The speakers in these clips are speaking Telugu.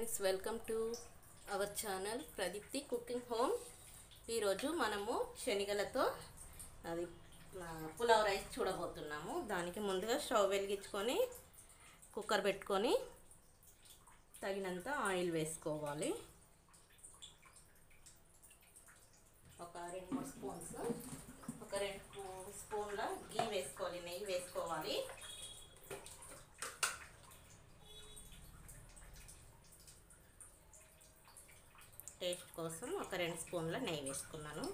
friends welcome to our channel Pradeepthi cooking home ఈరోజు మనము శనగలతో అది ఆ, పులావ్ రైస్ చూడబోతున్నాము దానికి ముందుగా స్టవ్ వెలిగించుకొని కుక్కర్ పెట్టుకొని తగినంత ఆయిల్ వేసుకోవాలి ఒక రెండు మూడు స్పూన్స్ ఒక రెండు స్పూన్ల గీ వేసుకోవాలి నెయ్యి వేసుకోవాలి టేస్ట్ కోసం ఒక రెండు స్పూన్ల నెయ్యి వేసుకున్నాను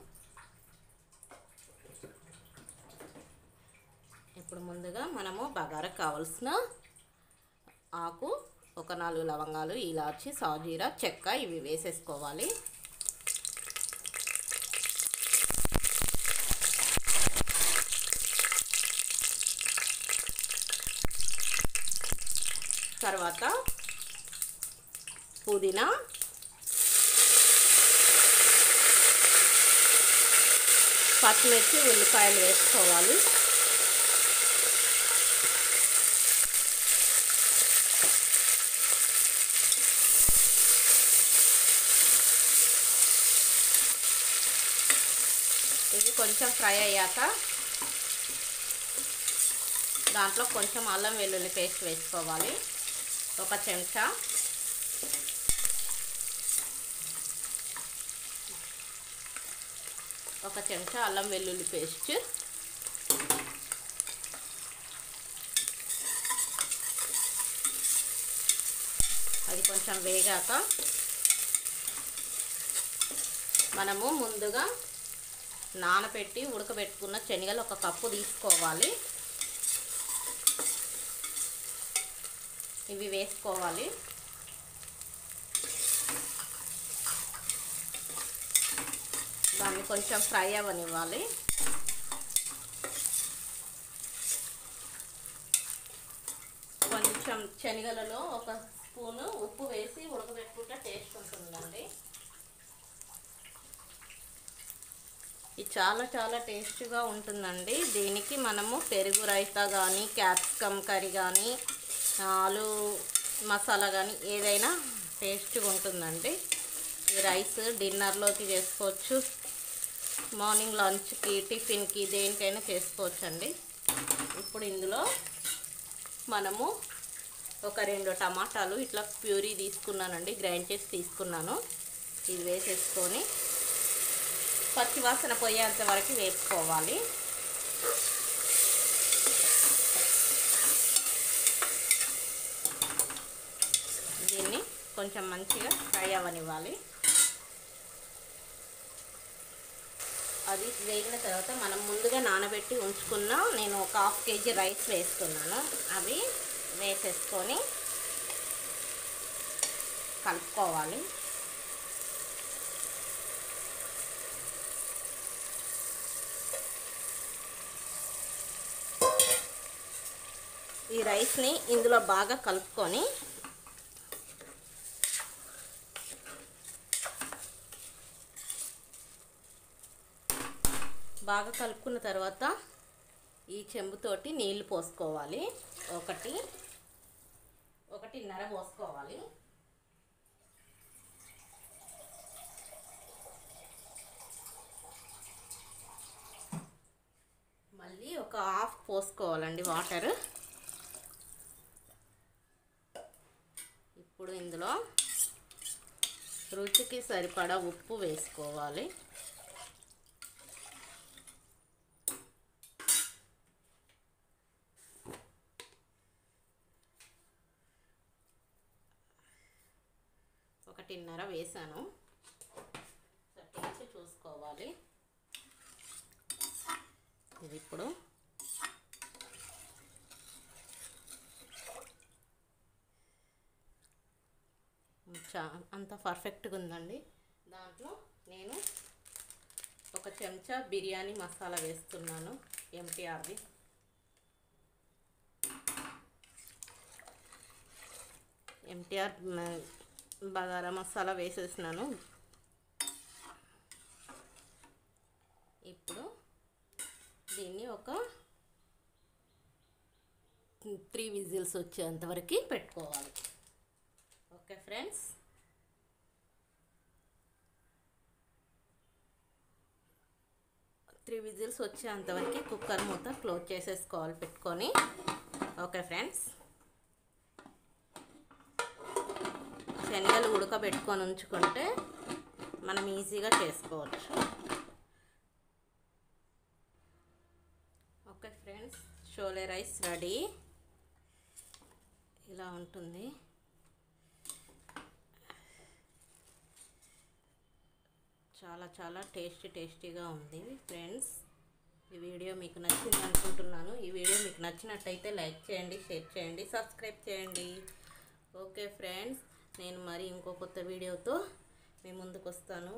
ఇప్పుడు ముందుగా మనము బగారా కావాల్సిన ఆకు ఒక నాలుగు లవంగాలు ఇలాచి సాజీరా చెక్క ఇవి వేసేసుకోవాలి తర్వాత పుదీనా పచ్చిమిర్చి ఉల్లిపాయలు వేసుకోవాలి ఇది కొంచెం ఫ్రై అయ్యాక దాంట్లో కొంచెం అల్లం వెల్లుల్లి పేస్ట్ వేసుకోవాలి ఒక చెంచా ఒక చెంచా అల్లం వెల్లుల్లి పేస్ట్ అది కొంచెం వేగాక మనము ముందుగా నానబెట్టి ఉడకబెట్టుకున్న శనగలు ఒక కప్పు తీసుకోవాలి ఇవి వేసుకోవాలి దాన్ని కొంచెం ఫ్రై అవ్వనివ్వాలి కొంచెం శనగలలో ఒక స్పూను ఉప్పు వేసి ఉడకబెట్టుకుంటే టేస్ట్ ఉంటుందండి ఇది చాలా చాలా టేస్ట్గా ఉంటుందండి దీనికి మనము పెరుగు రైతా కానీ క్యాప్సికమ్ కర్రీ కానీ ఆలు మసాలా కానీ ఏదైనా టేస్ట్గా ఉంటుందండి ఈ రైస్ డిన్నర్లోకి చేసుకోవచ్చు మార్నింగ్ లంచ్కి టిఫిన్కి దేనికైనా చేసుకోవచ్చు అండి ఇప్పుడు ఇందులో మనము ఒక రెండు టమాటాలు ఇట్లా ప్యూరీ తీసుకున్నానండి గ్రైండ్ చేసి తీసుకున్నాను ఇది వేసేసుకొని పచ్చివాసన పోయేంత వరకు వేసుకోవాలి దీన్ని కొంచెం మంచిగా ఫ్రై అవ్వనివ్వాలి అది వేగిన తర్వాత మనం ముందుగా నానబెట్టి ఉంచుకున్న నేను ఒక హాఫ్ కేజీ రైస్ వేసుకున్నాను అవి వేసేసుకొని కలుపుకోవాలి ఈ రైస్ని ఇందులో బాగా కలుపుకొని బాగా కలుపుకున్న తర్వాత ఈ చెంబుతోటి నీళ్లు పోసుకోవాలి ఒకటి ఒకటిన్నర పోసుకోవాలి మళ్ళీ ఒక హాఫ్ పోసుకోవాలండి వాటర్ ఇప్పుడు ఇందులో రుచికి సరిపడా ఉప్పు వేసుకోవాలి ఒకటిన్నర వేసాను టేస్ట్ చూసుకోవాలి ఇది ఇప్పుడు చా అంత పర్ఫెక్ట్గా ఉందండి దాంట్లో నేను ఒక చెంచా బిర్యానీ మసాలా వేస్తున్నాను ఎంటీఆర్ది ఎంటీఆర్ బగారా మసాలా వేసేసినాను ఇప్పుడు దీన్ని ఒక త్రీ విజిల్స్ వచ్చేంత వరకు పెట్టుకోవాలి ఓకే ఫ్రెండ్స్ త్రీ విజిల్స్ వచ్చేంతవరకు కుక్కర్ మూత క్లోజ్ చేసేసుకోవాలి పెట్టుకొని ఓకే ఫ్రెండ్స్ శనగలు ఉడకబెట్టుకొని ఉంచుకుంటే మనం ఈజీగా చేసుకోవచ్చు ఓకే ఫ్రెండ్స్ షోలే రైస్ రెడీ ఇలా ఉంటుంది చాలా చాలా టేస్టీ టేస్టీగా ఉంది ఫ్రెండ్స్ ఈ వీడియో మీకు నచ్చింది అనుకుంటున్నాను ఈ వీడియో మీకు నచ్చినట్టయితే లైక్ చేయండి షేర్ చేయండి సబ్స్క్రైబ్ చేయండి ఓకే ఫ్రెండ్స్ నేను మరి ఇంకో కొత్త వీడియోతో మీ ముందుకు వస్తాను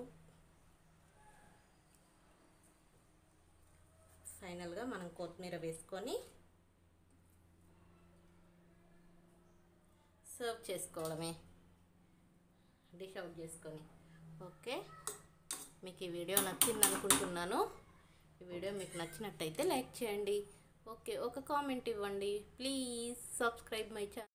ఫైనల్గా మనం కొత్తిమీర వేసుకొని సర్వ్ చేసుకోవడమే డిష్ అవుట్ చేసుకొని ఓకే మీకు ఈ వీడియో నచ్చింది అనుకుంటున్నాను ఈ వీడియో మీకు నచ్చినట్టయితే లైక్ చేయండి ఓకే ఒక కామెంట్ ఇవ్వండి ప్లీజ్ సబ్స్క్రైబ్ మై ఛానల్